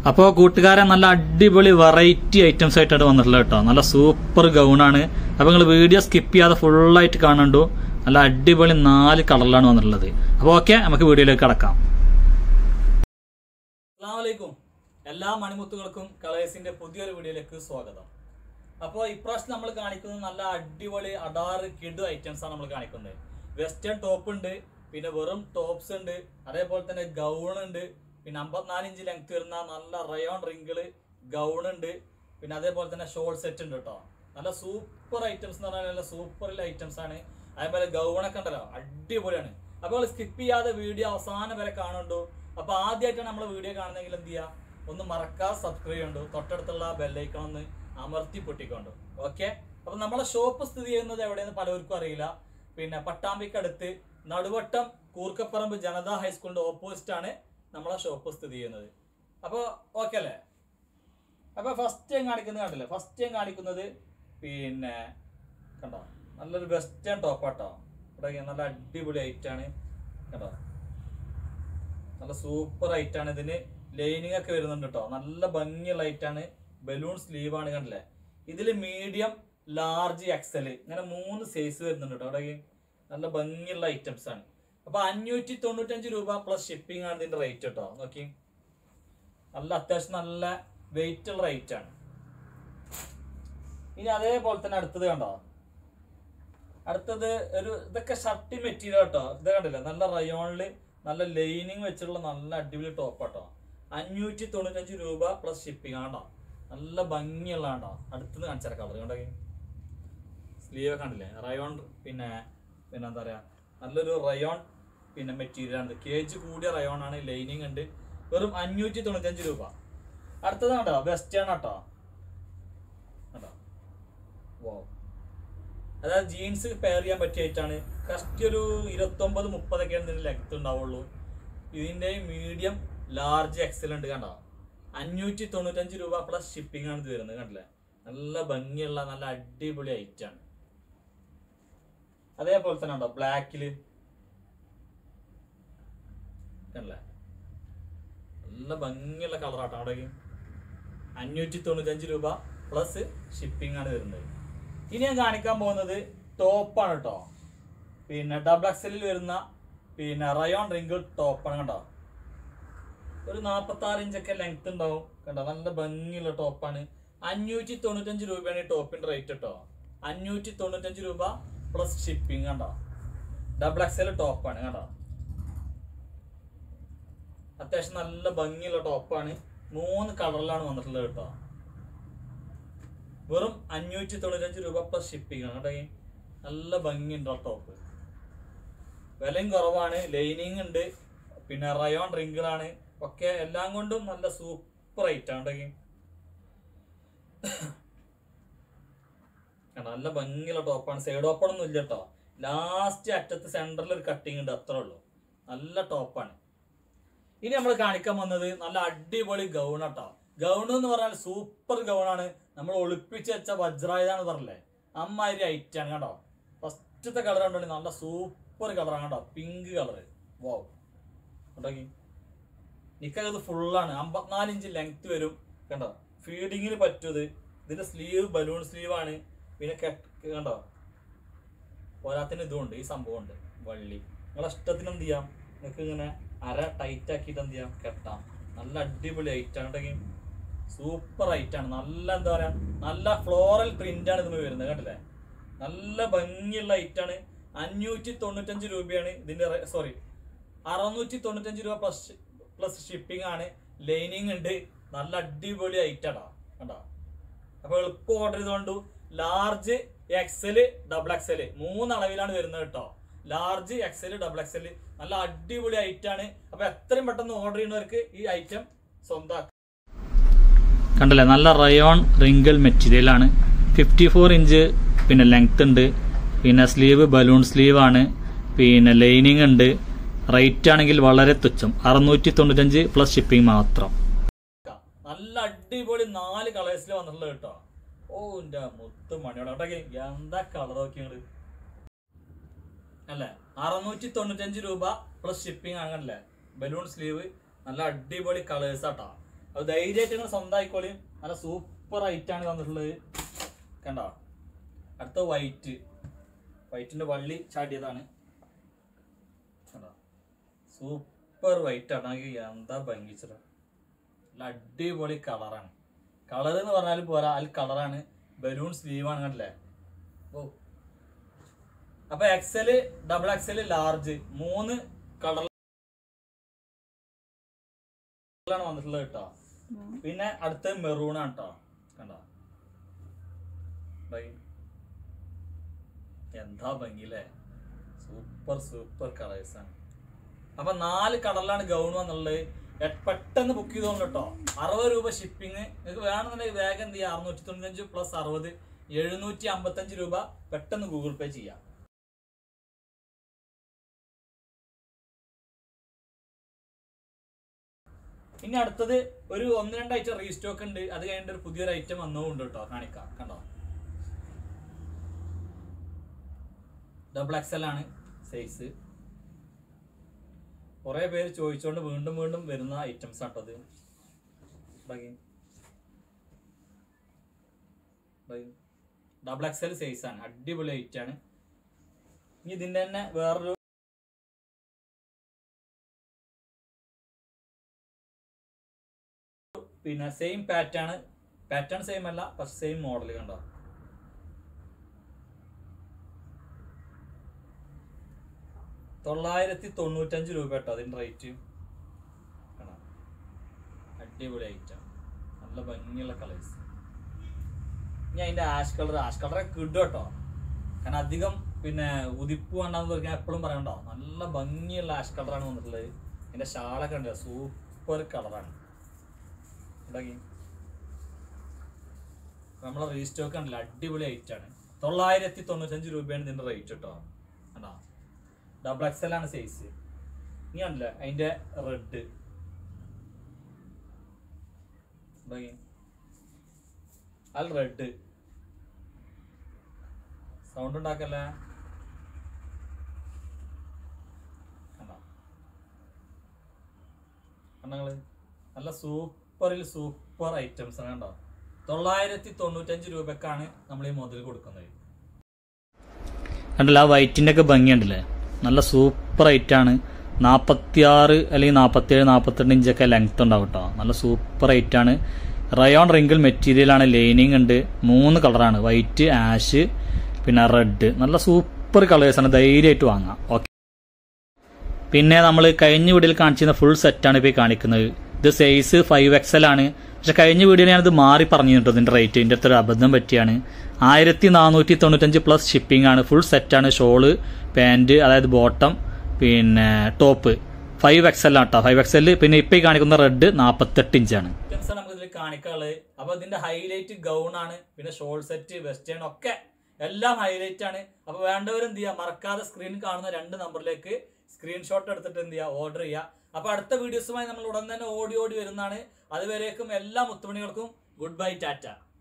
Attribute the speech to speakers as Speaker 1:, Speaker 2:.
Speaker 1: അപ്പോൾ കൂട്ടുകാരെ നല്ല അടിപൊളി വെറൈറ്റി ഐറ്റംസ് ആയിട്ടാണ് വന്നിട്ടുള്ളത് കേട്ടോ നല്ല സൂപ്പർ ഗൗണാണ് അപ്പോൾ നിങ്ങൾ വീഡിയോ സ്കിപ്പ് ചെയ്യാതെ ഫുള്ളായിട്ട് കാണണ്ടു നല്ല അടിപൊളി നാല് കളറിലാണ് വന്നിട്ടുള്ളത് അപ്പോൾ ഓക്കെ നമുക്ക് വീഡിയോയിലേക്ക് കടക്കാം അസ്സാമലൈക്കും എല്ലാ മണിമുത്തുകൾക്കും കളേഴ്സിന്റെ പുതിയൊരു വീഡിയോയിലേക്ക് സ്വാഗതം അപ്പോൾ ഇപ്രാവശ്യം നമ്മൾ കാണിക്കുന്നത് നല്ല അടിപൊളി അടാറ് കിഡ് ഐറ്റംസ് ആണ് നമ്മൾ കാണിക്കുന്നത് വെസ്റ്റേൺ ടോപ്പ് ഉണ്ട് പിന്നെ വെറും ടോപ്സ് ഉണ്ട് അതേപോലെ തന്നെ ഗൗൺ ഉണ്ട് പിന്നെ അമ്പത്തിനാല് ഇഞ്ച് ലെങ്ത് വരുന്ന നല്ല റയോൺ റിങ്കിള് ഗൗൺ ഉണ്ട് പിന്നെ അതേപോലെ തന്നെ ഷോൾ സെറ്റ് ഉണ്ട് കേട്ടോ നല്ല സൂപ്പർ ഐറ്റംസ് എന്ന് പറഞ്ഞാൽ നല്ല സൂപ്പർ ഐറ്റംസ് ആണ് അതേപോലെ ഗൗണൊക്കെ ഉണ്ടല്ലോ അടിപൊളിയാണ് അപ്പോൾ സ്കിപ്പ് ചെയ്യാതെ വീഡിയോ അവസാനം വരെ കാണുന്നുണ്ടോ അപ്പൊ ആദ്യമായിട്ടാണ് നമ്മൾ വീഡിയോ കാണുന്നെങ്കിൽ എന്ത് ചെയ്യുക ഒന്ന് മറക്കാതെ സബ്സ്ക്രൈബ് ചെയ്യണ്ടു തൊട്ടടുത്തുള്ള ബെല്ലൈക്കൺ ഒന്ന് അമർത്തി പൊട്ടിക്കൊണ്ടു ഓക്കെ അപ്പൊ നമ്മളെ ഷോപ്പ് സ്ഥിതി ചെയ്യുന്നത് എവിടെയെന്ന് പലർക്കും അറിയില്ല പിന്നെ പട്ടാമ്പിക്കടുത്ത് നടുവട്ടം കൂർക്കപ്പറമ്പ് ജനതാ ഹൈസ്കൂളിന്റെ ഓപ്പോസിറ്റ് ആണ് നമ്മളെ ഷോപ്പ് സ്ഥിതി ചെയ്യുന്നത് അപ്പോൾ ഓക്കെ അല്ലേ അപ്പൊ ഫസ്റ്റ് ഞാൻ കാണിക്കുന്നത് കണ്ടില്ലേ ഫസ്റ്റ് ഞാൻ കാണിക്കുന്നത് പിന്നെ കണ്ടോ നല്ലൊരു വെസ്റ്റേൺ ടോപ്പാട്ടോ ഇവിടെ നല്ല അടിപൊളി ഐറ്റാണ് കണ്ടോ നല്ല സൂപ്പർ ഐറ്റാണ് ഇതിന് ലൈനിങ് ഒക്കെ വരുന്നുണ്ട് കേട്ടോ നല്ല ഭംഗിയുള്ള ഐറ്റാണ് ബലൂൺ സ്ലീവ് ആണ് കണ്ടില്ലേ ഇതിൽ മീഡിയം ലാർജ് എക്സൽ ഇങ്ങനെ മൂന്ന് സൈസ് വരുന്നുണ്ട് കേട്ടോ അവിടെ നല്ല ഭംഗിയുള്ള ഐറ്റംസ് ആണ് അപ്പൊ അഞ്ഞൂറ്റി തൊണ്ണൂറ്റഞ്ച് രൂപ പ്ലസ് ഷിപ്പിംഗ് ആണ് ഇതിന്റെ റേറ്റ് കേട്ടോ നോക്കി നല്ല അത്യാവശ്യം നല്ല വെയിറ്റ് ഉള്ള റേറ്റ് ആണ് ഇനി അതേപോലെ തന്നെ അടുത്തത് കണ്ടോ അടുത്തത് ഒരു ഇതൊക്കെ ഷർട്ട് മെറ്റീരിയൽ കേട്ടോ ഇത് കണ്ടില്ല നല്ല റയോണില് നല്ല ലൈനിങ് വെച്ചിട്ടുള്ള നല്ല അടിപൊളി ടോപ്പ് കേട്ടോ അഞ്ഞൂറ്റി തൊണ്ണൂറ്റഞ്ച് രൂപ പ്ലസ് ഷിപ്പിംഗ് ആണോ നല്ല ഭംഗിയുള്ള ആണ്ടോ അടുത്തത് കാണിച്ചാൽ കളർ കണ്ടോ സ്ലീവ് കണ്ടില്ലേ റയോൺ പിന്നെ പിന്നെ എന്താ പറയാ നല്ലൊരു റയോൺ പിന്നെ മെറ്റീരിയൽ ആണ് കേജ് കൂടിയ റയോൺ ആണ് ലൈനിങ് ഉണ്ട് വെറും അഞ്ഞൂറ്റി തൊണ്ണൂറ്റഞ്ച് രൂപ അടുത്തത് കണ്ടോ വെസ്റ്റേൺ കേട്ടോ കണ്ടോ വോ അതായത് ജീൻസ് പെയർ ചെയ്യാൻ പറ്റിയ ആയിട്ടാണ് കറക്റ്റ് ഒരു ഇരുപത്തൊമ്പത് മുപ്പതൊക്കെയാണ് ഇതിന്റെ ലെങ്ത് ഉണ്ടാവുള്ളൂ ഇതിന്റെ മീഡിയം ലാർജ് എക്സൽ ഉണ്ട് കണ്ടോ അഞ്ഞൂറ്റി തൊണ്ണൂറ്റഞ്ച് രൂപ പ്ലസ് ഷിപ്പിംഗ് ആണ് ഇത് വരുന്നത് കണ്ടില്ലേ നല്ല ഭംഗിയുള്ള നല്ല അടിപൊളി ഐറ്റാണ് അതേപോലെ തന്നെ ഉണ്ടോ ബ്ലാക്കില് കണ്ടില്ലേ നല്ല ഭംഗിയുള്ള കളറാട്ടോ അവിടെ അഞ്ഞൂറ്റി തൊണ്ണൂറ്റഞ്ച് രൂപ പ്ലസ് ഷിപ്പിംഗ് ആണ് വരുന്നത് ഇനി ഞാൻ കാണിക്കാൻ പോകുന്നത് ടോപ്പാണ് കേട്ടോ പിന്നെ ഡബിൾ എക്സലിൽ വരുന്ന പിന്നെ റയോൺ റിങ്കിൾ ടോപ്പാണ് കണ്ടോ ഒരു നാൽപ്പത്തി ആറ് ഇഞ്ചൊക്കെ ലെങ്ത് ഉണ്ടാവും കണ്ടോ നല്ല ഭംഗിയുള്ള ടോപ്പാണ് അഞ്ഞൂറ്റി തൊണ്ണൂറ്റഞ്ച് രൂപയാണ് ഈ ടോപ്പിന്റെ റേറ്റ് കേട്ടോ അഞ്ഞൂറ്റി തൊണ്ണൂറ്റഞ്ച് രൂപ പ്ലസ് ഷിപ്പിംഗ് കണ്ടോ ഡബിൾ എക്സൽ ടോപ്പാണ് കണ്ടോ അത്യാവശ്യം നല്ല ഭംഗിയുള്ള ടോപ്പാണ് മൂന്ന് കളറിലാണ് വന്നിട്ടുള്ളത് കേട്ടോ വെറും അഞ്ഞൂറ്റി തൊണ്ണൂറ്റഞ്ച് രൂപ പ്ലസ് ഷിപ്പിംഗ് ആണ് കേട്ടോ നല്ല ഭംഗിയുണ്ട് ആ ടോപ്പ് വിലയും കുറവാണ് ലൈനിങ് ഉണ്ട് പിന്നെ റയോൺ റിങ്കിളാണ് ഒക്കെ എല്ലാം കൊണ്ടും നല്ല സൂപ്പർ ഐറ്റാണ് കേട്ടോ നല്ല ഭംഗിയുള്ള ടോപ്പാണ് സൈഡ് ഓപ്പൺ ഒന്നും ഇല്ല കേട്ടോ ലാസ്റ്റ് അറ്റത്ത് സെന്ററിൽ ഒരു കട്ടിങ് ഉണ്ട് അത്രേ ഉള്ളൂ നല്ല ടോപ്പാണ് ഇനി നമ്മൾ കാണിക്കാൻ വന്നത് നല്ല അടിപൊളി ഗൗൺ കേട്ടോ ഗൗൺ എന്ന് പറഞ്ഞാൽ സൂപ്പർ ഗൗണാണ് നമ്മൾ ഒളിപ്പിച്ച് വെച്ച വജ്രായുധാന്ന് പറഞ്ഞില്ലേ അമ്മാതിരി ഐറ്റാണ് കേട്ടോ ഫസ്റ്റത്തെ കളർ കണ്ടോ നല്ല സൂപ്പർ കളറാണ് കേട്ടോ പിങ്ക് കളർ വോ കേട്ടോക്കി നിക്കത് ഫുള്ളാണ് അമ്പത്തിനാല് ഇഞ്ച് ലെങ്ത് വരും കണ്ടോ ഫീഡിങ്ങിന് പറ്റൂത് ഇതിന്റെ സ്ലീവ് ബലൂൺ സ്ലീവ് ആണ് പിന്നെ കെട്ട് കണ്ടോ പോരാത്തിന് ഇതുണ്ട് ഈ സംഭവം ഉണ്ട് വള്ളി നിങ്ങളെ ഇഷ്ടത്തിന് എന്ത് ചെയ്യാം നിങ്ങൾക്ക് ഇങ്ങനെ അര ടൈറ്റ് ആക്കിയിട്ട് എന്ത് ചെയ്യാം കെട്ടാം നല്ല അടിപൊളി ഐറ്റാണ് കേട്ടോ സൂപ്പർ ഐറ്റാണ് നല്ല എന്താ പറയാ നല്ല ഫ്ലോറൽ പ്രിന്റ് ആണ് ഇതിന് വരുന്നത് കണ്ടില്ലേ നല്ല ഭംഗിയുള്ള ഐറ്റാണ് അഞ്ഞൂറ്റി തൊണ്ണൂറ്റഞ്ച് രൂപയാണ് ഇതിന്റെ സോറി അറുന്നൂറ്റി തൊണ്ണൂറ്റഞ്ച് രൂപ പ്ലസ് പ്ലസ് ഷിപ്പിംഗ് ആണ് ലൈനിങ് ഉണ്ട് നല്ല അടിപൊളി ഐറ്റാടാ കണ്ടോ അപ്പൊ എളുപ്പം ഓർഡർ ചെയ്തുകൊണ്ടു ലാർജ് എക്സല് ഡബിൾ എക്സല് മൂന്ന് അളവിലാണ് വരുന്നത് കേട്ടോ ലാർജ് എക്സല് ഡബിൾ എക്സല് നല്ല അടിപൊളി ഐറ്റാണ് അപ്പൊ എത്രയും പെട്ടെന്ന് ഓർഡർ ചെയ്യുന്നവർക്ക് ഈ ഐറ്റം സ്വന്തമാക്കാം കണ്ടല്ലേ നല്ല റയോൺ റിങ്കിൾ മെറ്റീരിയൽ ആണ് ഫിഫ്റ്റി ഫോർ ഇഞ്ച് പിന്നെ ലെങ്ത് ഉണ്ട് പിന്നെ സ്ലീവ് ബലൂൺ സ്ലീവ് ആണ് പിന്നെ ലൈനിങ് ഉണ്ട് റേറ്റ് ആണെങ്കിൽ വളരെ തുച്ഛം അറുന്നൂറ്റി തൊണ്ണൂറ്റഞ്ച് പ്ലസ് ഷിപ്പിംഗ് മാത്രം നല്ല അടിപൊളി നാല് കളേഴ്സിൽ വന്നിട്ടുള്ളത് കേട്ടോ ഓ എന്റെ മുത്ത് മണിയോടെ എന്താ കളർ നോക്കിയത് അല്ലേ അറുന്നൂറ്റി തൊണ്ണൂറ്റഞ്ച് രൂപ പ്ലസ് ഷിപ്പിംഗ് അങ്ങനല്ലേ ബലൂൺ സ്ലീവ് നല്ല അടിപൊളി കളേഴ്സ് ആട്ടോ അത് ധൈര്യമായിട്ട് നിങ്ങൾ സ്വന്തമായിക്കോളി നല്ല സൂപ്പർ ആണ് തന്നിട്ടുള്ളത് കണ്ടോ അടുത്ത വൈറ്റ് വൈറ്റിന്റെ വള്ളി ചാടിയതാണ് കണ്ടോ സൂപ്പർ വൈറ്റ് ആണ് അത് എന്താ ഭംഗിച്ചത് നല്ല അടിപൊളി കളറാണ് കളർ എന്ന് പറഞ്ഞാലും പോരാ അതിൽ കളറാണ് ബലൂൺ സ്ലീവാണ് കണ്ടില്ലേ ഓ അപ്പൊ എക്സല് ഡബിൾ എക്സല് ലാർജ് മൂന്ന് കളറിലാണ് വന്നിട്ടുള്ളത് കേട്ടോ പിന്നെ അടുത്ത മെറൂൺ ആണ് കേട്ടോ കണ്ടോ ബൈ എന്താ ഭംഗിയില്ലേ സൂപ്പർ സൂപ്പർ കളേഴ്സ് ആണ് അപ്പൊ നാല് കളറിലാണ് ഗൗൺ വന്നുള്ളത് എ- പെട്ടെന്ന് ബുക്ക് ചെയ്തോണ്ട് കേട്ടോ അറുപത് രൂപ ഷിപ്പിംഗ് നിങ്ങൾക്ക് വേണമെന്നുണ്ടെങ്കിൽ വേഗം എന്ത് ചെയ്യാം അറുന്നൂറ്റി തൊണ്ണൂറ്റഞ്ച് പ്ലസ് അറുപത് എഴുന്നൂറ്റി അമ്പത്തഞ്ച് രൂപ പെട്ടെന്ന് ഗൂഗിൾ പേ ചെയ്യാം ഇനി അടുത്തത് ഒരു ഒന്ന് രണ്ട് ഐറ്റം റീസ്റ്റോക്ക് ഉണ്ട് അത് കഴിഞ്ഞിട്ട് ഒരു പുതിയൊരു ഐറ്റം വന്നതുകൊണ്ട് കേട്ടോ കാണിക്കാം കണ്ടോ ഡബിൾ എക്സൽ ആണ് സൈസ് കുറെ പേര് ചോദിച്ചുകൊണ്ട് വീണ്ടും വീണ്ടും വരുന്ന ഐറ്റംസ് ആട്ടത് ഡബിൾ എക്സൽ സൈസ് ആണ് അടിപൊളി ഐറ്റം ആണ് ഇനി ഇതിന്റെ തന്നെ വേറൊരു പിന്നെ സെയിം പാറ്റേൺ പാറ്റേൺ സെയിം അല്ല പക്ഷെ സെയിം മോഡൽ കണ്ടോ തൊള്ളായിരത്തി തൊണ്ണൂറ്റഞ്ച് രൂപ കേട്ടോ അതിന്റെ റേറ്റ് കാണാം അടിപൊളി ഐറ്റം നല്ല ഭംഗിയുള്ള കളേഴ്സ് ഇനി അതിന്റെ ആഷ് കളർ ആഷ് കളറൊക്കെ കിട്ടും കേട്ടോ കാരണം അധികം പിന്നെ ഉദിപ്പ് വേണ്ടെന്ന് പറഞ്ഞാൽ എപ്പോഴും പറയണ്ടോ നല്ല ഭംഗിയുള്ള ആഷ് കളറാണ് വന്നിട്ടുള്ളത് അതിന്റെ ഷാളൊക്കെ ഉണ്ട് സൂപ്പർ കളറാണ് ഉണ്ടാക്കി നമ്മളെ റീസ്റ്റോക്ക് ഉണ്ടല്ലോ അടിപൊളി ഐറ്റം ആണ് തൊള്ളായിരത്തി തൊണ്ണൂറ്റഞ്ച് രൂപയാണ് ഇതിന്റെ റേറ്റ് കേട്ടോ കണ്ടോ ഡബിൾ എക്സൽ ആണ് സൈസ് ഇനി ഉണ്ടല്ലേ അതിന്റെ റെഡ് അൽ റെഡ് സൗണ്ട് ഉണ്ടാക്കല്ലേ കണ്ടോ കണ്ടങ്ങള് നല്ല സൂപ്പറിൽ സൂപ്പർ ഐറ്റംസ് ആണ് കണ്ടോ തൊള്ളായിരത്തി തൊണ്ണൂറ്റഞ്ച് രൂപക്കാണ് നമ്മൾ ഈ മുതൽ കൊടുക്കുന്നത് കണ്ടല്ലോ ആ വൈറ്റിന്റെ ഒക്കെ ഭംഗിയുണ്ടല്ലേ നല്ല സൂപ്പർ ആണ് നാൽപ്പത്തിയാറ് അല്ലെങ്കിൽ നാൽപ്പത്തിയേഴ് നാൽപ്പത്തിരണ്ട് ഇഞ്ചൊക്കെ ലെങ്ത് ഉണ്ടാവും കേട്ടോ നല്ല സൂപ്പർ ആണ് റയോൺ റിങ്കിൾ മെറ്റീരിയലാണ് ലൈനിങ് ഉണ്ട് മൂന്ന് കളറാണ് വൈറ്റ് ആഷ് പിന്നെ റെഡ് നല്ല സൂപ്പർ കളേഴ്സാണ് ധൈര്യമായിട്ട് വാങ്ങാം ഓക്കെ പിന്നെ നമ്മൾ കഴിഞ്ഞ വീഡിയോയിൽ കാണിച്ചിരുന്ന ഫുൾ സെറ്റാണ് ഇപ്പോൾ ഈ കാണിക്കുന്നത് ഇത് സൈസ് ഫൈവ് എക്സൽ ആണ് പക്ഷെ കഴിഞ്ഞ വീഡിയോയിൽ ഞാനത് മാറി പറഞ്ഞു കേട്ടോ ഇതിന്റെ റേറ്റ് ഇതിന്റെ അടുത്തൊരു അബദ്ധം പറ്റിയാണ് ആയിരത്തി നാനൂറ്റി തൊണ്ണൂറ്റഞ്ച് പ്ലസ് ഷിപ്പിംഗ് ആണ് ഫുൾ സെറ്റാണ് ഷോള് പാൻറ് അതായത് ബോട്ടം പിന്നെ ടോപ്പ് ഫൈവ് എക്സൽ ആട്ടോ ഫൈവ് എക്സൽ പിന്നെ ഇപ്പൊ ഈ കാണിക്കുന്ന റെഡ് നാൽപ്പത്തെട്ട് ഇഞ്ചാണ് നമുക്ക് ഇതിൽ കാണിക്കാനുള്ളത് അപ്പൊ ഇതിന്റെ ഹൈലൈറ്റ് ഗൗൺ ആണ് പിന്നെ ഷോൾ സെറ്റ് വെസ്റ്റേൺ ഒക്കെ എല്ലാം ഹൈലൈറ്റ് ആണ് അപ്പൊ വേണ്ടവർ എന്ത് ചെയ്യുക മറക്കാതെ സ്ക്രീൻ കാണുന്ന രണ്ട് നമ്പറിലേക്ക് സ്ക്രീൻഷോട്ട് എടുത്തിട്ട് എന്ത് ചെയ്യുക ഓർഡർ ചെയ്യുക അപ്പൊ അടുത്ത വീഡിയോസുമായി നമ്മൾ ഉടൻ തന്നെ ഓടി ഓടി വരുന്നതാണ് അതുവരേക്കും എല്ലാ മുത്തുമണികൾക്കും ഗുഡ് ബൈ ടാറ്റ